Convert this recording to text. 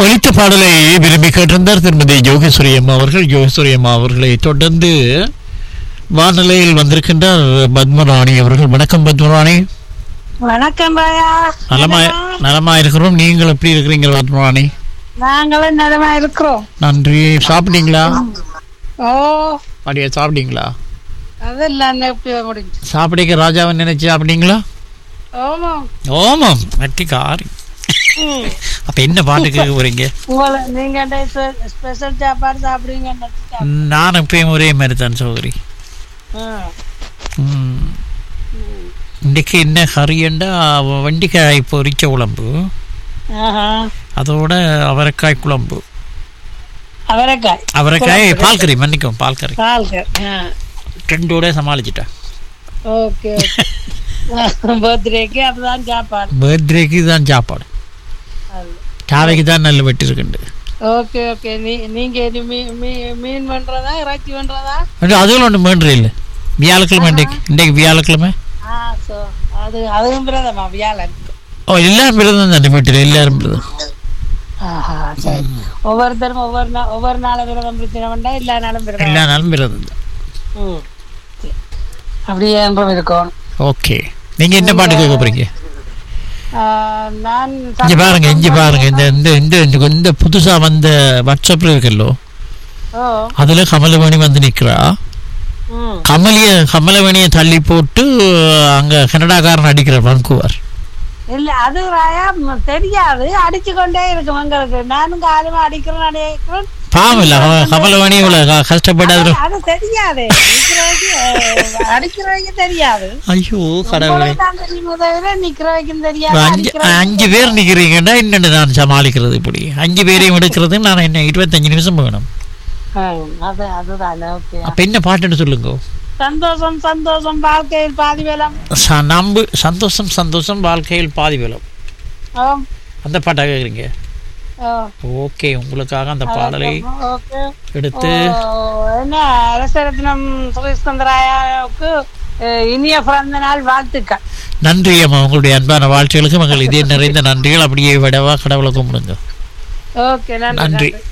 ஒலித்த பாடலை விரும்பி கேட்டிருந்தார் திருமதி யோகேஸ்வரி அம்மா அவர்கள் யோகேஸ்வரி அம்மா அவர்களை தொடர்ந்து வானிலையில் வந்திருக்கின்றார் பத்மராணி அவர்கள் வணக்கம் பத்மராணி வணக்கம் பாயா நலமா நலமா இருக்கிறோம் நீங்கள் எப்படி இருக்கிறீங்க பத்மராணி நாங்களும் நலமா இருக்கிறோம் நன்றி சாப்பிட்டீங்களா ஓ அப்படியே சாப்பிட்டீங்களா அதெல்லாம் எப்படி முடிஞ்சு சாப்பிடிக்க ராஜாவை நினைச்சு சாப்பிட்டீங்களா ஓமா ஓமம் வெட்டி காரி அப்ப என்ன பாட்டு கேட்க போறீங்க உங்களை நீங்க ஸ்பெஷல் சாப்பாடு சாப்பிடுவீங்க நான் எப்பயும் ஒரே மாதிரி தான் சௌகரி ம். இன்னைக்கு என்ன கறியண்டா வண்டிக்காய் பொரிச்ச குழம்பு அதோட அவரைக்காய் குழம்பு அவரைக்காய் அவரைக்காய் பால் கறி மன்னிக்கும் பால் கறி பால்கர் ரெண்டோட சமாளிச்சிட்டேன் ஓகே பர்த்டேக்கு அப்பதான் சாப்பாடு பர்த்டேக்கு தான் சாப்பாடு சாவைக்கு தான் நல்ல வெட்டிருக்குண்டு ஓகே ஓகே நீ நீங்க இனி மீ- மீ- மீன் பண்றதா இறைச்சி பண்றதா அதுவும் ஒன்று மேன்று இல்லை வியாழக்கிழமை இன்றைக்கு இன்றைக்கு வியாழக்கிழமை ஆ சோ அது அதுவும் பிரதமா வியாழன் ஓ எல்லாரும் விரதம் தானே வீட்டில் எல்லாரும் விரதம் ஆஹா சரி ஒவ்வொருத்தரும் ஒவ்வொரு நாள் ஒவ்வொரு நாளும் விரதம் பிரச்சனை பண்ணா எல்லா நாளும் விரதம் எல்லா நாளும் விரதம் தான் ம். சரி. அப்படியே என்றும் இருக்கும் ஓகே நீங்கள் என்ன பாட்டு கேட்க போறீங்க ஆ, நான் இங்க பாருங்க இங்க பாருங்க இந்த இந்த இந்த இந்த- இந்த புதுசா வந்த வாட்ஸ்அப்ல இருக்கல்லோ ஓ அதுல கமலவேணி வந்து நிக்கிறா ம் கமலிய கமலவேணியை தள்ளி போட்டு அங்க கனடாக்காரன் அடிக்கிற வன்குவர் இல்ல அது ராயா ம், தெரியாது அடிச்சு கொண்டே இருக்கும் எங்களுக்கு நானும் காலமா அடிக்கிறேன் அடிக்கிறேன் பாவம் இல்ல அவ- கமலவேணி இவ்வளவு க- கஷ்டப்பட்டு அதுல- அது தெரியாது நிக்கிறவைக்கு அஹ், அடிக்கிறவைக்கு தெரியாது ஐயோ கடவுளே தான் தெரியுமே தவிர நிக்கிறவைக்கும் தெரியாது அஞ்சு அடிக்கிறவைக்கும் அஞ்சு பேர் நிக்கிறீங்கன்னா என்னன்னு நான் சமாளிக்கிறது இப்படி அஞ்சு பேரையும் எடுக்கிறது நான் என்ன இருபத்தஞ்சு நிமிஷம் வேணும் ஹம், அது அதுதான் ஓகே அப்ப என்ன பாட்டுன்னு சொல்லுங்க சந்தோஷம் சந்தோஷம் வாழ்க்கையில் பாதி வேலம் ச- நம்பு சந்தோஷம் சந்தோஷம் வாழ்க்கையில் பாதி வேலம் ஆம். அந்த பாட்டா கேக்குறீங்க ஆ. ஓகே உங்களுக்காக அந்த பாடலை ஓகே எடுத்து ஓ, என்ன அரசரத்னம் சுரேஷ்கந்தராயாவுக்கு அஹ், இனிய பிறந்த நாள் வாழ்த்துக்கள் நன்றி அம்மா உங்களுடைய அன்பான வாழ்த்துகளுக்கு மகள் இதே நிறைந்த நன்றிகள் அப்படியே விடவா கடவுளை கும்பிடுங்க ஓகே நன்றி நன்றி நன்றி